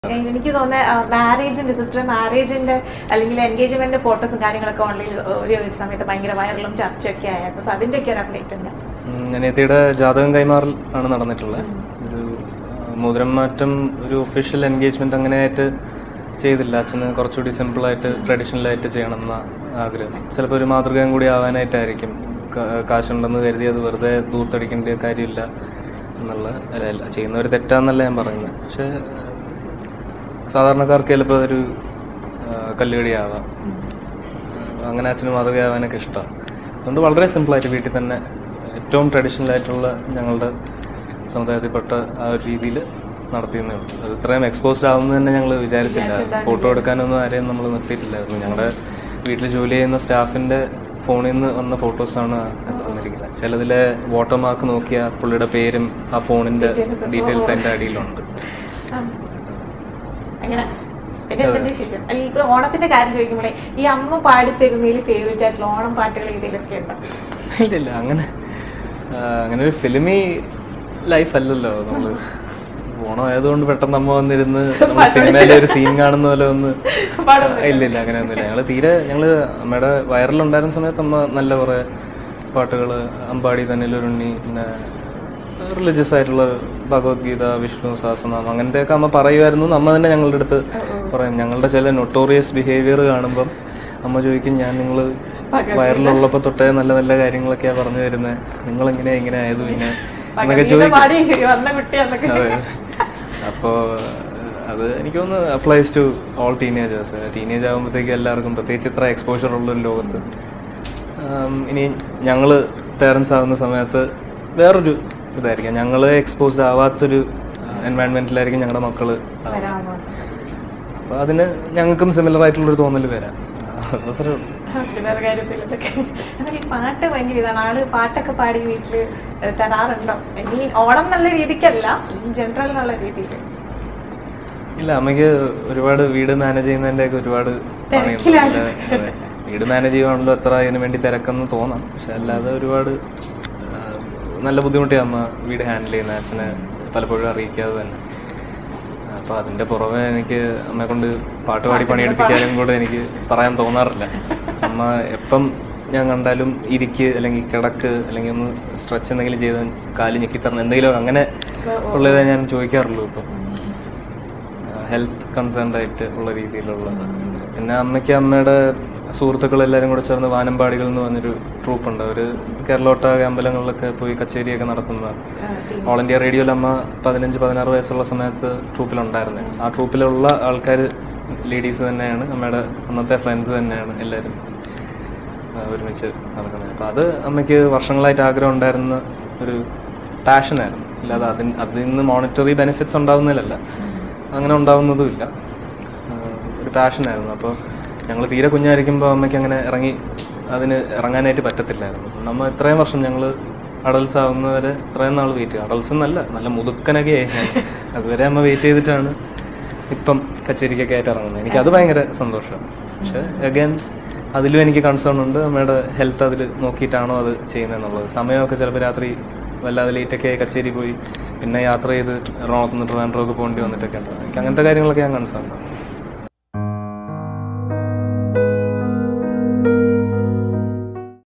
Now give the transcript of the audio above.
എനിക്ക് തോന്നുന്നത് മാരേജിന്റെ സിസ്റ്റർ മാരേജിന്റെ അല്ലെങ്കിൽ എൻഗേജ്മെന്റ് ഫോട്ടോസും കാര്യങ്ങളൊക്കെ ഓൺലൈനിൽ ഒരു ഒരു സമയത്ത് ഭയങ്കര വൈറലും ചർച്ചയൊക്കെ ആയിരുന്നു സോ അതിന്റെ ഒക്കെ ഒരു അപ്ഡേറ്റ് ഉണ്ട് അനിയത്തിയുടെ ജാതകം കൈമാറൽ ആണ് നടന്നിട്ടുള്ളത് ഒരു ആ, മോതിരം മാറ്റം ഒരു ഒഫീഷ്യൽ എൻഗേജ്മെന്റ് അങ്ങനെയായിട്ട് ചെയ്തില്ല അച്ഛന് കുറച്ചുകൂടി സിമ്പിളായിട്ട് ട്രഡീഷണലായിട്ട് ചെയ്യണമെന്ന ആഗ്രഹം ചിലപ്പോൾ ഒരു മാതൃകയും കൂടി ആവാനായിട്ടായിരിക്കും കാ- കാശുണ്ടെന്ന് കരുതി അത് വെറുതെ ദൂർത്തടിക്കേണ്ട കാര്യമില്ല എന്നുള്ള അല്ല അല്ല ചെയ്യുന്നവർ തെറ്റാന്നല്ല ഞാൻ പറയുന്നത് പക്ഷേ സാധാരണക്കാർക്ക് ചിലപ്പോൾ അതൊരു ആ, കല്ലുകടിയാവാം അങ്ങനെ അച്ഛന് മാതൃകയാവാനൊക്കെ ഇഷ്ടമാണ് അതുകൊണ്ട് വളരെ സിമ്പിളായിട്ട് വീട്ടിൽ തന്നെ ഏറ്റവും ട്രഡീഷണൽ ആയിട്ടുള്ള ഞങ്ങളുടെ സമുദായത്തിൽപ്പെട്ട ആ ഒരു രീതിയിൽ നടത്തിയെന്നേ ഉള്ളൂ അത് ഇത്രയും എക്സ്പോസ്ഡ് ആവുമെന്ന് തന്നെ ഞങ്ങൾ വിചാരിച്ചില്ല ഫോട്ടോ എടുക്കാനൊന്നും ആരെയും നമ്മൾ നിർത്തിയിട്ടില്ലായിരുന്നു ഞങ്ങളുടെ വീട്ടിൽ ജോലി ചെയ്യുന്ന സ്റ്റാഫിൻ്റെ ഫോണിൽ നിന്ന് വന്ന ഫോട്ടോസാണ് വന്നിരിക്കുന്നത് ചിലതിലെ വാട്ടർ മാർക്ക് നോക്കിയാൽ പുള്ളിയുടെ പേരും ആ ഫോണിൻ്റെ ഡീറ്റെയിൽസ് അതിൻ്റെ അടിയിലുണ്ട് അങ്ങനെ പിന്നെ എന്തിന്റെ ശേഷം അല്ലെങ്കിൽ ഇപ്പൊ ഓണത്തിന്റെ കാര്യം ചോദിക്കുമ്പോഴേ ഈ അമ്മ പാടിത്തരുന്നതിൽ ഫേവറേറ്റ് ആയിട്ടുള്ള ഓണം പാട്ടുകൾ ഏതെങ്കിലുമൊക്കെ ഉണ്ടോ ഇല്ല ഇല്ല അങ്ങനെ ആ, അങ്ങനെ ഒരു ഫിലിമി ലൈഫ് അല്ലല്ലോ നമ്മള് ഓണം ആയതുകൊണ്ട് പെട്ടെന്ന് അമ്മ വന്നിരുന്ന് നമ്മൾ സിനിമയിലെ ഒരു സീൻ കാണുന്ന പോലെ ഒന്ന് ഇല്ല ഇല്ല അങ്ങനെയൊന്നുമില്ല ഞങ്ങള് തീരെ ഞങ്ങള് അമ്മയുടെ വൈറലുണ്ടായിരുന്ന സമയത്ത് അമ്മ നല്ല കുറെ പാട്ടുകൾ അമ്പാടി തന്നിലൊരുണ്ണി പിന്നെ റിലീജിയസ് ആയിട്ടുള്ള ഭഗവത്ഗീത വിഷ്ണു സഹസ്രനാമം അങ്ങനത്തെയൊക്കെ അമ്മ പറയുമായിരുന്നു എന്ന് അമ്മ തന്നെ ഞങ്ങളുടെ അടുത്ത് പറയും ഞങ്ങളുടെ ചില നൊട്ടോറിയസ് ബിഹേവിയർ കാണുമ്പം അമ്മ ചോദിക്കും ഞാൻ നിങ്ങൾ വയറിലുള്ളപ്പോൾ തൊട്ടേ നല്ല നല്ല കാര്യങ്ങളൊക്കെയാ പറഞ്ഞു തരുന്നത് നിങ്ങൾ എങ്ങനെയാ ഇങ്ങനെ ആയത് പിന്നെ എന്നൊക്കെ ചോദിക്കും പാടി വന്ന കുട്ടി എന്നൊക്കെ അതെ അപ്പോൾ അത് എനിക്ക് തോന്നുന്നു applies to all teenagers teenage ആകുമ്പോഴത്തേക്ക് എല്ലാവർക്കും പ്രത്യേകിച്ച് ഇത്ര എക്സ്പോഷർ ഉള്ള ഒരു ലോകത്ത് ആം, ഇനി ഞങ്ങൾ പേരൻസ് ആവുന്ന സമയത്ത് വേറൊരു ഇതായിരിക്കും ഞങ്ങൾ എക്സ്പോസ്ഡ് ആവാത്തൊരു എൻവയൺമെൻറ്റിലായിരിക്കും ഞങ്ങളുടെ മക്കൾ വരാമോ അപ്പോൾ അതിന് ഞങ്ങൾക്കും സിമിലർ ആയിട്ടുള്ളൊരു തോന്നൽ വരാം അത്രേ ഉള്ളൂ പിന്നെ വേറെ കാര്യത്തിലൊക്കെ എന്നാൽ ഈ പാട്ട് ഭയങ്കര ഇതാണ് ആള് പാട്ടൊക്കെ പാടി വീട്ടില് തരാറുണ്ടോ ഐ മീൻ ഓണം എന്നുള്ള രീതിക്കല്ല ജനറൽ എന്നുള്ള രീതിയിൽ ഇല്ല അമ്മയ്ക്ക് ഒരുപാട് വീട് മാനേജ് ചെയ്യുന്നതിൻ്റെ ഒക്കെ ഒരുപാട് പണിയുണ്ട് തിരക്കിലാണ്. അതെ, അതെ. വീട് മാനേജ് ചെയ്യുവാണല്ലോ അത്ര അതിന് വേണ്ടി തിരക്കെന്ന് തോന്നാം പക്ഷെ അല്ലാതെ ഒരുപാട് ആ, നല്ല ബുദ്ധിമുട്ടി അമ്മ വീട് ഹാൻഡിൽ ചെയ്യുന്ന അച്ഛനെ പലപ്പോഴും അറിയിക്കാതെ തന്നെ അപ്പോൾ അതിൻ്റെ പുറമെ എനിക്ക് അമ്മയെ കൊണ്ട് പാട്ട് പാടി പണിയെടുപ്പിക്കാനും കൂടെ എനിക്ക് പറയാൻ തോന്നാറില്ല അമ്മ എപ്പം ഞാൻ കണ്ടാലും ഇരിക്ക് അല്ലെങ്കിൽ കിടക്ക് അല്ലെങ്കിൽ ഒന്ന് സ്ട്രെച്ച് എന്തെങ്കിലും ചെയ്ത് കാല് ഞെക്കിത്തരണം എന്തെങ്കിലും അങ്ങനെ ഉള്ളതേ ഞാൻ ചോദിക്കാറുള്ളൂ ഇപ്പം ഹെൽത്ത് കൺസേൺഡ് ആയിട്ട് ഉള്ള രീതിയിലുള്ളത് പിന്നെ അമ്മയ്ക്ക് അമ്മയുടെ സുഹൃത്തുക്കളെല്ലാവരും കൂടെ ചേർന്ന് വാനമ്പാടികൾ എന്ന് പറഞ്ഞൊരു ട്രൂപ്പ് ഉണ്ട് അവർ കേരളോട്ടാകെ അമ്പലങ്ങളിലൊക്കെ പോയി കച്ചേരിയൊക്കെ നടത്തുന്നതാണ് ഓൾ ഇന്ത്യ റേഡിയോയിൽ അമ്മ പതിനഞ്ച് പതിനാറ് വയസ്സുള്ള സമയത്ത് ട്രൂപ്പിലുണ്ടായിരുന്നത് ആ ട്രൂപ്പിലുള്ള ആൾക്കാർ ലേഡീസ് തന്നെയാണ് അമ്മയുടെ അന്നത്തെ ഫ്രണ്ട്സ് തന്നെയാണ് എല്ലാവരും ആ, ഒരുമിച്ച് നടക്കുന്നത് അപ്പോൾ അത് അമ്മയ്ക്ക് വർഷങ്ങളായിട്ട് ആഗ്രഹം ഉണ്ടായിരുന്ന ഒരു പാഷനായിരുന്നു അല്ലാതെ അതിന് അതിൽ നിന്ന് മോണിറ്ററി ബെനിഫിറ്റ്സ് ഉണ്ടാവുന്നതിലല്ല അങ്ങനെ ഉണ്ടാവുന്നതുമില്ല ആ, ഒരു പാഷനായിരുന്നു അപ്പോൾ ഞങ്ങൾ തീരെ കുഞ്ഞായിരിക്കുമ്പോൾ അമ്മയ്ക്ക് അങ്ങനെ ഇറങ്ങി അതിന് ഇറങ്ങാനായിട്ട് പറ്റത്തില്ലായിരുന്നു നമ്മൾ ഇത്രയും വർഷം ഞങ്ങൾ അഡൽസ് ആവുന്നവരെ ഇത്രയും നാൾ വെയിറ്റ് ചെയ്യും അഡൽസ് എന്നല്ല നല്ല മുതുക്കനൊക്കെ ആയി ഞാൻ അതുവരെ അമ്മ വെയിറ്റ് ചെയ്തിട്ടാണ് ഇപ്പം കച്ചേരിക്കൊക്കെ ആയിട്ട് ഇറങ്ങുന്നത് എനിക്ക് അത് ഭയങ്കര സന്തോഷമാണ് പക്ഷെ അഗൈൻ അതിലും എനിക്ക് കൺസേൺ ഉണ്ട് അമ്മയുടെ ഹെൽത്ത് അതിൽ നോക്കിയിട്ടാണോ അത് ചെയ്യുന്നതെന്നുള്ളത് സമയമൊക്കെ ചിലപ്പോൾ രാത്രി വല്ലാതെ ലേറ്റൊക്കെ ആയി കച്ചേരി പോയി പിന്നെ യാത്ര ചെയ്ത് എറണാകുളത്ത് നിന്ന് ട്രിവാൻഡ്രമൊക്കെ പോകേണ്ടി വന്നിട്ടൊക്കെ ഉണ്ട് എനിക്ക് അങ്ങനത്തെ കാര്യങ്ങളൊക്കെ ഞാൻ കൺസേൺ ആണ്